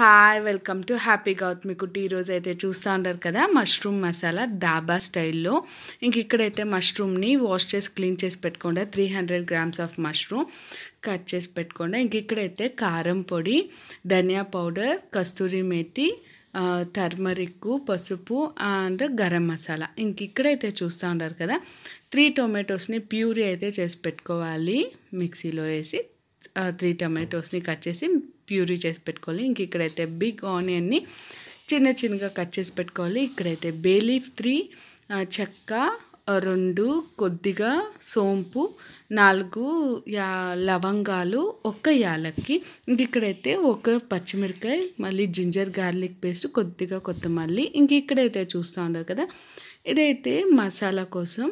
hi welcome to happy Gautami Kutti ఈరోజు అయితే చూస్తూ ఉంటారు కదా మష్రూమ్ మసాలా డాబా స్టైల్లో ఇంక ఇక్కడైతే మష్రూమ్ని వాష్ చేసి క్లీన్ చేసి పెట్టుకోండి three hundred grams of mushroom cut చేసి పెట్టుకోండి ఇంక ఇక్కడైతే కారం పొడి ధనియా పౌడర్ కస్తూరి మేతి టర్మరిక్ పసుపు అండ్ గరం మసాలా ఇంక ఇక్కడైతే చూస్తూ ఉంటారు కదా త్రీ టొమాటోస్ని ప్యూరీ అయితే చేసి పెట్టుకోవాలి మిక్సీలో వేసి త్రీ టమాటోస్ని కట్ చేసి ప్యూరీ చేసి పెట్టుకోవాలి ఇంక ఇక్కడైతే బిగ్ ఆనియన్ని చిన్న చిన్నగా కట్ చేసి పెట్టుకోవాలి ఇక్కడైతే బేలీఫ్ త్రీ చెక్క రెండు కొద్దిగా సోంపు నాలుగు యా లవంగాలు ఒక యాలక్కి ఇంక ఇక్కడైతే ఒక పచ్చిమిరకాయ మళ్ళీ జింజర్ గార్లిక్ పేస్ట్ కొద్దిగా కొత్తమల్లి ఇంక ఇక్కడైతే చూస్తూ ఉన్నారు కదా ఇదైతే మసాలా కోసం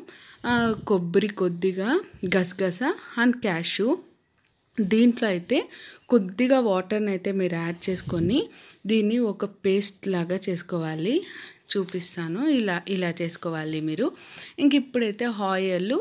కొబ్బరి కొద్దిగా గసగస అండ్ క్యాషు దీంట్లో అయితే కొద్దిగా వాటర్ని అయితే మీరు యాడ్ చేసుకొని దీన్ని ఒక పేస్ట్ లాగా చేసుకోవాలి చూపిస్తాను ఇలా ఇలా చేసుకోవాలి మీరు ఇంక ఇప్పుడైతే ఆయిల్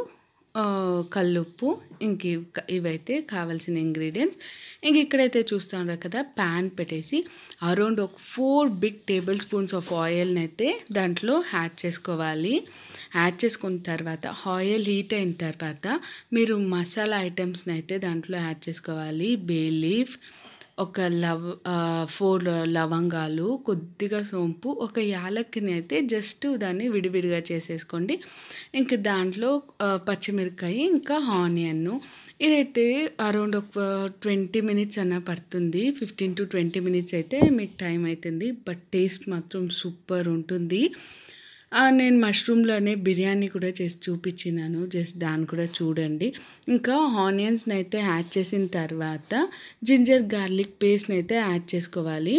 కల్లుప్పు ఇంక ఇవైతే కావాల్సిన ఇంగ్రీడియంట్స్ ఇంక ఇక్కడైతే చూస్తూ ఉన్నారు కదా ప్యాన్ పెట్టేసి అరౌండ్ ఒక four big tablespoons of ఆయిల్ని అయితే దాంట్లో యాడ్ చేసుకోవాలి యాడ్ చేసుకున్న తర్వాత ఆయిల్ హీట్ అయిన తర్వాత మీరు మసాలా ఐటమ్స్ని అయితే దాంట్లో యాడ్ చేసుకోవాలి బే లీఫ్ ఒక లవ్ ఫోర్ లవంగాలు కొద్దిగా సోంపు ఒక యాలక్కిని అయితే జస్ట్ దాన్ని విడివిడిగా చేసేసుకోండి ఇంక దాంట్లో పచ్చిమిరకాయ ఇంకా ఆనియన్ ఇదైతే అరౌండ్ ఒక ట్వంటీ మినిట్స్ అన్న పడుతుంది ఫిఫ్టీన్ టు ట్వంటీ మినిట్స్ అయితే మీకు టైం అవుతుంది బట్ టేస్ట్ మాత్రం సూపర్ ఉంటుంది నేను మష్రూమ్లోనే బిర్యానీ కూడా చేసి చూపించినాను జస్ట్ దాన్ని కూడా చూడండి ఇంకా ఆనియన్స్ని అయితే యాడ్ చేసిన తర్వాత జింజర్ గార్లిక్ పేస్ట్ని అయితే యాడ్ చేసుకోవాలి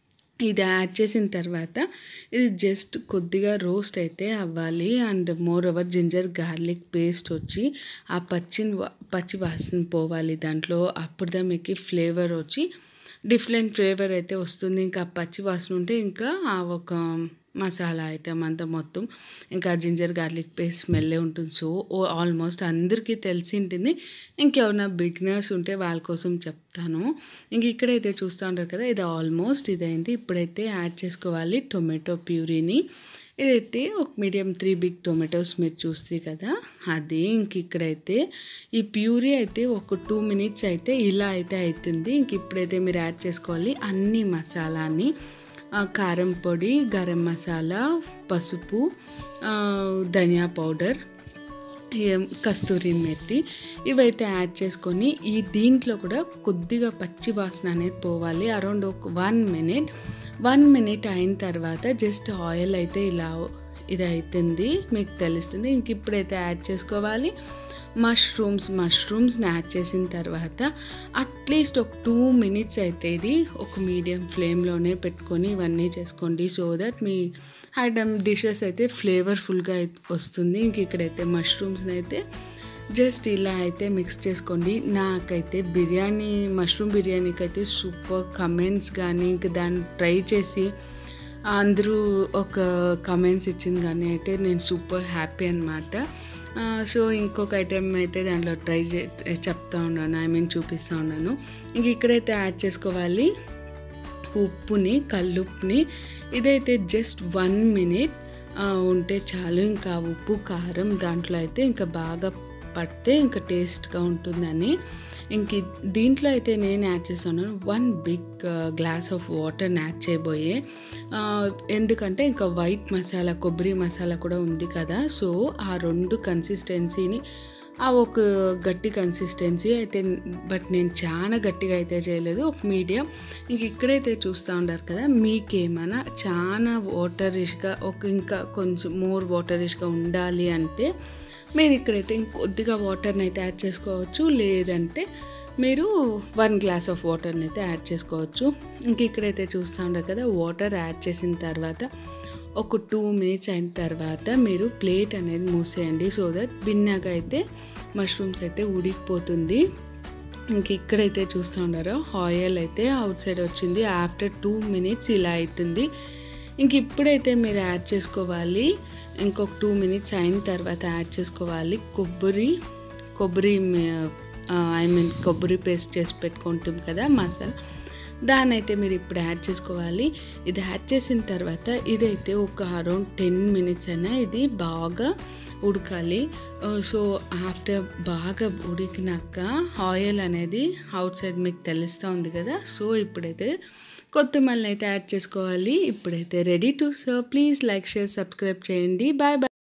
ఇది యాడ్ చేసిన తర్వాత ఇది జస్ట్ కొద్దిగా రోస్ట్ అయితే అవ్వాలి and moreover ginger garlic paste వచ్చి ఆ పచ్చి పచ్చి వాసన పోవాలి దాంట్లో అప్పుడుదా మీకు ఫ్లేవర్ వచ్చి డిఫరెంట్ ఫ్లేవర్ అయితే వస్తుంది ఇంకా పచ్చి వాసన ఉంటే ఇంకా ఆ ఒక మసాలా ఐటమ్ అంతా మొత్తం ఇంకా జింజర్ గార్లిక్ పేస్ట్ స్మెల్లే ఉంటుంది సో ఆల్మోస్ట్ అందరికీ తెలిసి ఉంటుంది ఇంకెవరైనా బిగినర్స్ ఉంటే వాళ్ళ కోసం చెప్తాను ఇంక ఇక్కడైతే చూస్తూ ఉంటారు కదా ఇది ఆల్మోస్ట్ ఇదైంది ఇప్పుడైతే యాడ్ చేసుకోవాలి టొమాటో ప్యూరీని ఇదైతే ఒక మీడియం త్రీ బిగ్ టొమాటోస్ మీరు చూస్తే కదా అది ఇంక ఇక్కడైతే ఈ ప్యూరీ అయితే ఒక టూ మినిట్స్ అయితే ఇలా అయితే అవుతుంది ఇంక ఇప్పుడైతే మీరు యాడ్ చేసుకోవాలి అన్ని మసాలాని కారం పొడి గరం మసాలా పసుపు ధనియా పౌడర్ కస్తూరి మెత్తి ఇవైతే యాడ్ చేసుకొని ఈ దీంట్లో కూడా కొద్దిగా పచ్చి వాసన అనేది పోవాలి అరౌండ్ ఒక వన్ మినిట్ వన్ మినిట్ అయిన తర్వాత జస్ట్ ఆయిల్ అయితే ఇలా ఇది అవుతుంది మీకు తెలుస్తుంది ఇంక ఇప్పుడైతే యాడ్ చేసుకోవాలి మష్రూమ్స్ మష్రూమ్స్ని యాడ్ చేసిన తర్వాత అట్లీస్ట్ ఒక టూ మినిట్స్ అయితే ఇది ఒక మీడియం ఫ్లేమ్లోనే పెట్టుకొని ఇవన్నీ చేసుకోండి సో దట్ మీ ఐటమ్ డిషెస్ అయితే ఫ్లేవర్ఫుల్గా వస్తుంది ఇంక ఇక్కడైతే మష్రూమ్స్ని అయితే జస్ట్ ఇలా అయితే మిక్స్ చేసుకోండి నాకైతే బిర్యానీ మష్రూమ్ బిర్యానీకి అయితే సూపర్ కమెంట్స్ కానీ ఇంక దాన్ని ట్రై చేసి అందరూ ఒక కమెంట్స్ ఇచ్చింది కానీ అయితే నేను సూపర్ హ్యాపీ అనమాట సో ఇంకొక ఐటెం అయితే దాంట్లో ట్రై చెప్తా ఉన్నాను ఐ మీన్ చూపిస్తూ ఉన్నాను ఇంక ఇక్కడైతే యాడ్ చేసుకోవాలి ఉప్పుని కల్లుప్పుని ఇదైతే జస్ట్ వన్ మినిట్ ఉంటే చాలు ఇంకా ఉప్పు కారం దాంట్లో అయితే ఇంకా బాగా పడితే ఇంకా టేస్ట్గా ఉంటుందని ఇంక దీంట్లో అయితే నేను యాడ్ చేస్తాను వన్ బిగ్ గ్లాస్ ఆఫ్ వాటర్ని యాడ్ చేయబోయే ఎందుకంటే ఇంకా వైట్ మసాలా కొబ్బరి మసాలా కూడా ఉంది కదా సో ఆ రెండు కన్సిస్టెన్సీని ఆ ఒక గట్టి కన్సిస్టెన్సీ అయితే బట్ నేను చాలా గట్టిగా అయితే చేయలేదు ఒక మీడియం ఇంక ఇక్కడైతే చూస్తూ ఉంటారు కదా మీకేమైనా చాలా వాటరిష్గా ఒక ఇంకా కొంచెం మోర్ వాటరిష్గా ఉండాలి అంటే మీరు ఇక్కడైతే ఇంకొద్దిగా వాటర్ని అయితే యాడ్ చేసుకోవచ్చు లేదంటే మీరు వన్ గ్లాస్ ఆఫ్ వాటర్ని అయితే యాడ్ చేసుకోవచ్చు ఇంక ఇక్కడైతే చూస్తూ ఉంటారు కదా వాటర్ యాడ్ చేసిన తర్వాత ఒక టూ మినిట్స్ అయిన తర్వాత మీరు ప్లేట్ అనేది మూసేయండి సో దట్ బిన్నాగా అయితే మష్రూమ్స్ అయితే ఉడికిపోతుంది ఇంక ఇక్కడైతే చూస్తూ ఉన్నారో ఆయిల్ అయితే అవుట్ సైడ్ వచ్చింది ఆఫ్టర్ టూ మినిట్స్ ఇలా అవుతుంది ఇంక ఇప్పుడైతే మీరు యాడ్ చేసుకోవాలి ఇంకొక టూ మినిట్స్ అయిన తర్వాత యాడ్ చేసుకోవాలి కొబ్బరి కొబ్బరి ఐ మీన్ కొబ్బరి పేస్ట్ చేసి పెట్టుకుంటాం కదా మసాలా దాన్ని అయితే మీరు ఇప్పుడు యాడ్ చేసుకోవాలి ఇది యాడ్ చేసిన తర్వాత ఇదైతే ఒక అరౌండ్ టెన్ మినిట్స్ అయినా ఇది బాగా ఉడకాలి సో ఆఫ్టర్ బాగా ఉడికినాక ఆయిల్ అనేది అవుట్ సైడ్ మీకు తెలుస్తూ ఉంది కదా సో ఇప్పుడైతే కొత్తిమల్ని అయితే యాడ్ చేసుకోవాలి ఇప్పుడైతే ready to serve please like share subscribe చేయండి బాయ్ బాయ్